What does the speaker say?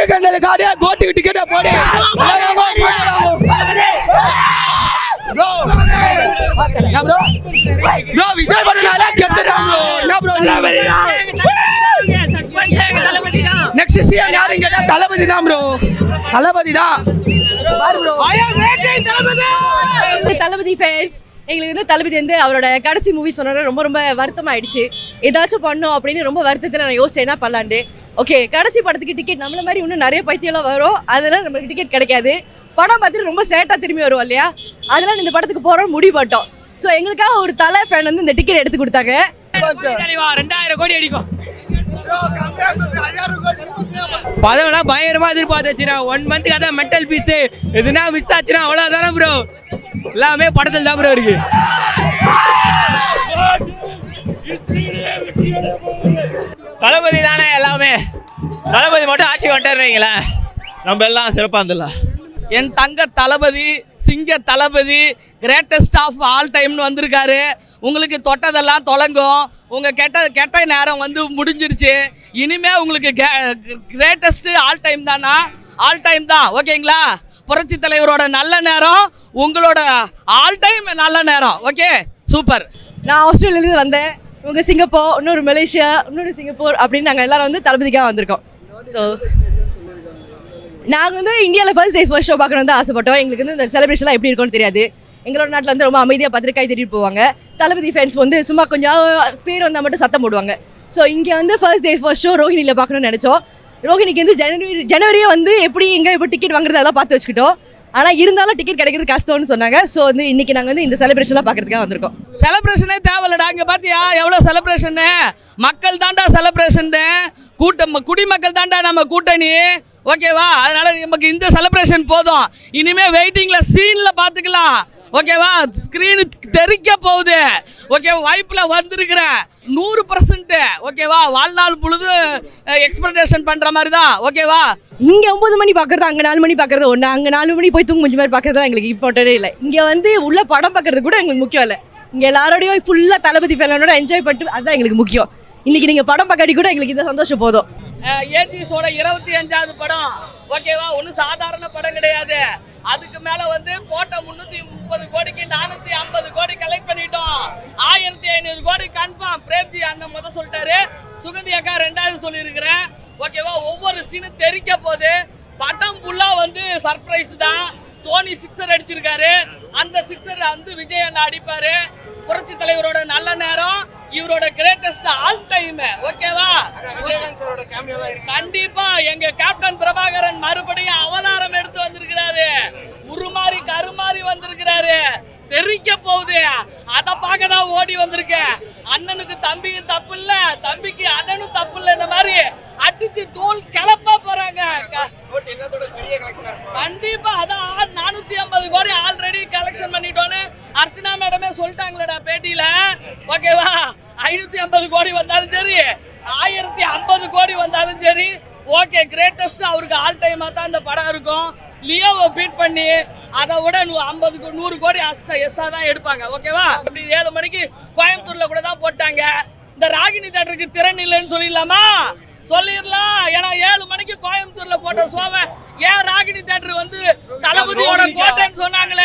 கண்டது காடு கோட்டுக்கு டிக்கெட்டை போடு ப்ரோ ப்ரோ ப்ரோ விஜய் பண்ணனால கெட்டுறான் ப்ரோ என்ன ப்ரோ நெக்ஸ்ட் சிஎம் யாருன்னு கேட்டா தளபதி தான் ப்ரோ தளபதி தான் பாரு ப்ரோ தளபதி ஃபேன்ஸ் எங்களுக்கு வந்து தளபதி வந்து அவரோட கடைசி மூவி சொன்னோட ரொம்ப ரொம்ப வருத்தமாயிடுச்சு ஏதாச்சும் பண்ணோம் அப்படின்னு ரொம்ப வருத்தத்தில் நான் யோசிச்சேன் என்ன பண்ணலான்ட்டு ஓகே கடைசி படத்துக்கு டிக்கெட் நம்மள மாதிரி இன்னும் நிறைய பைத்தியம்லாம் வரும் அதெல்லாம் நம்மளுக்கு டிக்கெட் கிடைக்காது படம் பார்த்துட்டு ரொம்ப சேட்டாக திரும்பி வருவோம் இல்லையா அதெல்லாம் இந்த படத்துக்கு போகிறோம் முடிவு பண்ணிட்டோம் ஸோ எங்களுக்காக ஒரு தலை ஃபேன் வந்து இந்த டிக்கெட் எடுத்து கொடுத்தாங்க ரெண்டாயிரம் கோடி அடிக்கும் பதவிலாம் பயங்கரமா எதிர்பார்த்து வச்சுனா ஒன் மந்த்துக்கு அதான் மென்டல் பீஸ் எதுனா மிஸ் ஆச்சுன்னா அவ்வளோதானே ப்ரோ எல்லாமே படத்தில் தான் ப்ரோ இருக்கு தளபதி தானே எல்லாமே தளபதி மட்டும் ஆட்சி வந்துட்டேன் நம்ம எல்லாம் சிறப்பாக இருந்துடலாம் என் தங்க தளபதி சிங்க தளபதி கிரேட்டஸ்ட் ஆஃப் ஆல் டைம்னு வந்திருக்காரு உங்களுக்கு தொட்டதெல்லாம் தொலங்கும் உங்கள் கெட்ட கெட்ட நேரம் வந்து முடிஞ்சிருச்சு இனிமே உங்களுக்கு கிரேட்டஸ்ட் ஆல் டைம் தானா ஆல் டைம் தான் ஓகேங்களா புரட்சி தலைவரோட நல்ல நேரம் உங்களோட ஆல் டைம் நல்ல நேரம் ஓகே சூப்பர் நான் ஆஸ்திரேலியாலேருந்து வந்தேன் இவங்க சிங்கப்பூர் இன்னொரு மலேசியா இன்னொரு சிங்கப்பூர் அப்படின்னு நாங்கள் எல்லாரும் வந்து தளபதிக்காக வந்திருக்கோம் ஸோ நாங்கள் வந்து இந்தியாவில் ஃபர்ஸ்ட் டே ஃபர்ஸ்ட் ஷோ பார்க்கணும் தான் ஆசைப்பட்டோம் எங்களுக்கு வந்து இந்த செலிப்ரேஷன்லாம் எப்படி இருக்கும்னு தெரியாது எங்களோட நாட்டில் வந்து ரொம்ப அமைதியாக பத்திரிக்காய் தேடிட்டு போவாங்க தளபதி ஃபேன்ஸ் வந்து சும்மா கொஞ்சம் பேர் வந்தால் மட்டும் சத்தம் போடுவாங்க ஸோ இங்கே வந்து ஃபர்ஸ்ட் டே ஃபர்ஸ்ட் ஷோ ரோஹிணியில் பார்க்கணும்னு நினச்சோம் ரோஹிணிக்கு வந்து ஜனவரி ஜனவரியே வந்து எப்படி எங்கே இப்போ டிக்கெட் வாங்குறது அதெல்லாம் பார்த்து வச்சுக்கிட்டோம் ஆனால் இருந்தாலும் டிக்கெட் கிடைக்கிறது கஷ்டம்னு சொன்னாங்க ஸோ வந்து இன்னைக்கு நாங்கள் வந்து இந்த செலிப்ரேஷன்லாம் பார்க்கறதுக்காக வந்திருக்கோம் செலிப்ரேஷனே தேவையில்லடா இங்க பாத்தியா எவ்வளவு செலிப்ரேஷனு மக்கள் தாண்டா செலிப்ரேஷன் கூட்டம் குடிமக்கள் தாண்டா நம்ம கூட்டணி ஓகேவா அதனால நமக்கு இந்த செலிப்ரேஷன் போதும் இனிமே வெயிட்டிங்ல சீன்ல பாத்துக்கலாம் ஓகேவா ஸ்கிரீனு தெறிக்க போகுது ஓகே வாய்ப்புல வந்திருக்கிறேன் நூறு பர்சன்ட் ஓகேவா வாழ்நாள் பொழுது எக்ஸ்பெக்டேஷன் பண்ற மாதிரி தான் ஓகேவா இங்க ஒன்பது மணி பார்க்கறது அங்க நாலு மணி பார்க்கறது ஒண்ணு அங்க நாலு மணி போய் தூங்க கொஞ்சம் மாதிரி பார்க்கறது எங்களுக்கு இம்பார்ட்டன்டே இல்லை இங்க வந்து உள்ள படம் பார்க்கறது கூட எங்களுக்கு முக்கியம் இல்லை இங்க எல்லாரோடையும் ஃபுல்லா தளபதி ஃபேனோட என்ஜாய் பண்ணிட்டு அதுதான் எங்களுக்கு முக்கியம் இன்னைக்கு நீங்க படம் பார்க்காட்டி கூட எங்களுக்கு இந்த சந்தோஷம் போதும் ஏஜிஸோட இருபத்தி அஞ்சாவது படம் ஓகேவா ஒன்றும் சாதாரண படம் கிடையாது அதுக்கு மேல வந்து போட்ட முன்னூத்தி முப்பது கோடிக்கு நானூத்தி ஐம்பது கோடி கலெக்ட் பண்ணிட்டோம் ஆயிரத்தி ஐநூறு கோடி கன்ஃபார்ம் பிரேம்ஜி அண்ணன் முத சொல்லிட்டாரு சுகந்தி அக்கா ரெண்டாவது சொல்லியிருக்கிறேன் ஓகேவா ஒவ்வொரு சீனும் தெரிக்க போகுது படம் ஃபுல்லா வந்து சர்ப்ரைஸ் தான் தோனி சிக்ஸர் அடிச்சிருக்காரு அந்த சிக்ஸர் வந்து விஜய் அண்ணா அடிப்பாரு புரட்சி தலைவரோட நல்ல நேரம் இவரோட கிரேட்டஸ்ட் ஆல் டைம் ஓகேவா கண்டிப்பா எங்க கேப்டன் பிரபாகரன் மறுபடியும் அவதாரம் எடுத்து வந்திருக்கிறாரு உருமாறி கருமாறி வந்திருக்கிறாரு தெரிக்க போகுது அத பார்க்க தான் ஓடி வந்திருக்கேன் அண்ணனுக்கு தம்பியும் தப்பு இல்ல தம்பிக்கு அண்ணனும் தப்பு இல்ல இந்த மாதிரி அடிச்சு தோல் கிளப்ப போறாங்க க- கண்டிப்பா அதான் நானூத்தி ஐம்பது கோடி ஆல்ரெடி கலெக்ஷன் பண்ணிட்டோன்னு அர்ச்சனா மேடமே சொல்லிட்டாங்களேடா பேட்டியில ஓகேவா ஐநூத்தி ஐம்பது கோடி வந்தாலும் சரி ஆயிரத்தி ஐம்பது கோடி வந்தாலும் சரி ஓகே கிரேட்டஸ்ட் அவருக்கு ஆல் டைமா தான் இந்த படம் இருக்கும் லியோவை பீட் பண்ணி அதை விட நூ- ஐம்பதுக்கு நூறு கோடி அஸ்டா எஸ்ஸா தான் எடுப்பாங்க ஓகேவா இப்படி ஏழு மணிக்கு கோயம்புத்தூர்ல கூட தான் போட்டாங்க இந்த ராகினி தேட்டருக்கு திறன் இல்லைன்னு சொல்லிடலாமா சொல்லிடலாம் ஏன்னா ஏழு மணிக்கு கோயம்புத்தூர்ல போட்ட சோவை ஏன் ராகினி தேட்டர் வந்து தளபதியோட கோட்டைன்னு சொன்னாங்களே